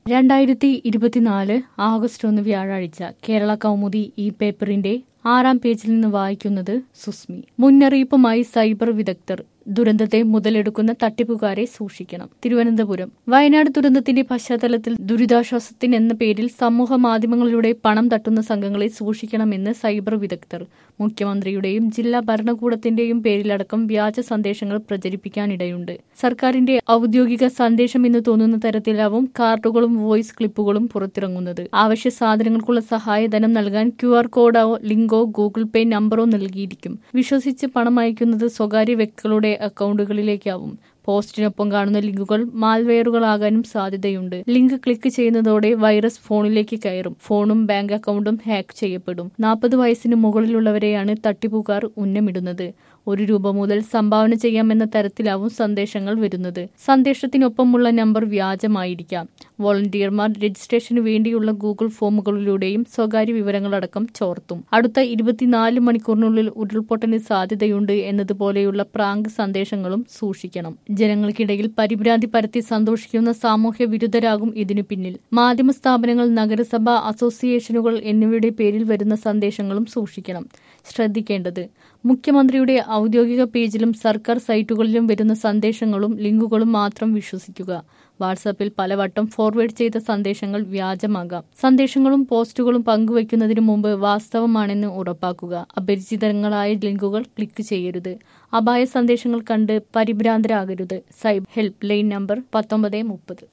രണ്ടായിരത്തി ഇരുപത്തിനാല് ആഗസ്റ്റ് ഒന്ന് വ്യാഴാഴ്ച കേരള കൗമുദി ഈ പേപ്പറിന്റെ ആറാം പേജിൽ നിന്ന് വായിക്കുന്നത് സുസ്മി മുന്നറിയിപ്പുമായി സൈബർ വിദഗ്ധർ ദുരന്തത്തെ മുതലെടുക്കുന്ന തട്ടിപ്പുകാരെ സൂക്ഷിക്കണം തിരുവനന്തപുരം വയനാട് ദുരന്തത്തിന്റെ പശ്ചാത്തലത്തിൽ ദുരിതാശ്വാസത്തിന് എന്ന പേരിൽ സമൂഹ മാധ്യമങ്ങളിലൂടെ പണം തട്ടുന്ന സംഘങ്ങളെ സൂക്ഷിക്കണമെന്ന് സൈബർ വിദഗ്ധർ മുഖ്യമന്ത്രിയുടെയും ജില്ലാ ഭരണകൂടത്തിന്റെയും പേരിലടക്കം വ്യാജ സന്ദേശങ്ങൾ പ്രചരിപ്പിക്കാനിടയുണ്ട് സർക്കാരിന്റെ ഔദ്യോഗിക സന്ദേശം എന്ന് തോന്നുന്ന തരത്തിലാവും കാർഡുകളും വോയിസ് ക്ലിപ്പുകളും പുറത്തിറങ്ങുന്നത് ആവശ്യ സാധനങ്ങൾക്കുള്ള സഹായധനം നൽകാൻ ക്യു ആർ കോഡോ ലിങ്കോ ഗൂഗിൾ പേ നമ്പറോ നൽകിയിരിക്കും വിശ്വസിച്ച് പണം അയക്കുന്നത് സ്വകാര്യ വ്യക്തികളുടെ അക്കൗണ്ടുകളിലേക്കാവും പോസ്റ്റിനൊപ്പം കാണുന്ന ലിങ്കുകൾ മാൽവെയറുകളാകാനും സാധ്യതയുണ്ട് ലിങ്ക് ക്ലിക്ക് ചെയ്യുന്നതോടെ വൈറസ് ഫോണിലേക്ക് കയറും ഫോണും ബാങ്ക് അക്കൗണ്ടും ഹാക്ക് ചെയ്യപ്പെടും നാൽപ്പത് വയസ്സിന് മുകളിലുള്ളവരെയാണ് തട്ടിപ്പുകാർ ഉന്നമിടുന്നത് ഒരു രൂപ മുതൽ സംഭാവന ചെയ്യാമെന്ന തരത്തിലാവും സന്ദേശങ്ങൾ വരുന്നത് സന്ദേശത്തിനൊപ്പമുള്ള നമ്പർ വ്യാജമായിരിക്കാം വോളണ്ടിയർമാർ രജിസ്ട്രേഷന് വേണ്ടിയുള്ള ഗൂഗിൾ ഫോമുകളിലൂടെയും സ്വകാര്യ വിവരങ്ങളടക്കം ചോർത്തും അടുത്ത ഇരുപത്തിനാല് മണിക്കൂറിനുള്ളിൽ ഉരുൾപൊട്ടലിന് സാധ്യതയുണ്ട് എന്നതുപോലെയുള്ള പ്രാങ്ക് സന്ദേശങ്ങളും സൂക്ഷിക്കണം ജനങ്ങൾക്കിടയിൽ പരിഭ്രാന്തി പരത്തി സന്തോഷിക്കുന്ന സാമൂഹ്യ വിരുദ്ധരാകും ഇതിനു പിന്നിൽ മാധ്യമ സ്ഥാപനങ്ങൾ നഗരസഭ അസോസിയേഷനുകൾ എന്നിവയുടെ പേരിൽ വരുന്ന സന്ദേശങ്ങളും സൂക്ഷിക്കണം ശ്രദ്ധിക്കേണ്ടത് മുഖ്യമന്ത്രിയുടെ ഔദ്യോഗിക പേജിലും സർക്കാർ സൈറ്റുകളിലും വരുന്ന സന്ദേശങ്ങളും ലിങ്കുകളും മാത്രം വിശ്വസിക്കുക വാട്സാപ്പിൽ പലവട്ടം ഫോർവേഡ് ചെയ്ത സന്ദേശങ്ങൾ വ്യാജമാകാം സന്ദേശങ്ങളും പോസ്റ്റുകളും പങ്കുവയ്ക്കുന്നതിന് മുമ്പ് വാസ്തവമാണെന്ന് ഉറപ്പാക്കുക അപരിചിതങ്ങളായ ലിങ്കുകൾ ക്ലിക്ക് ചെയ്യരുത് അപായ സന്ദേശങ്ങൾ കണ്ട് പരിഭ്രാന്തരാകരുത് സൈബ് ഹെൽപ്പ് ലൈൻ നമ്പർ പത്തൊമ്പത് മുപ്പത്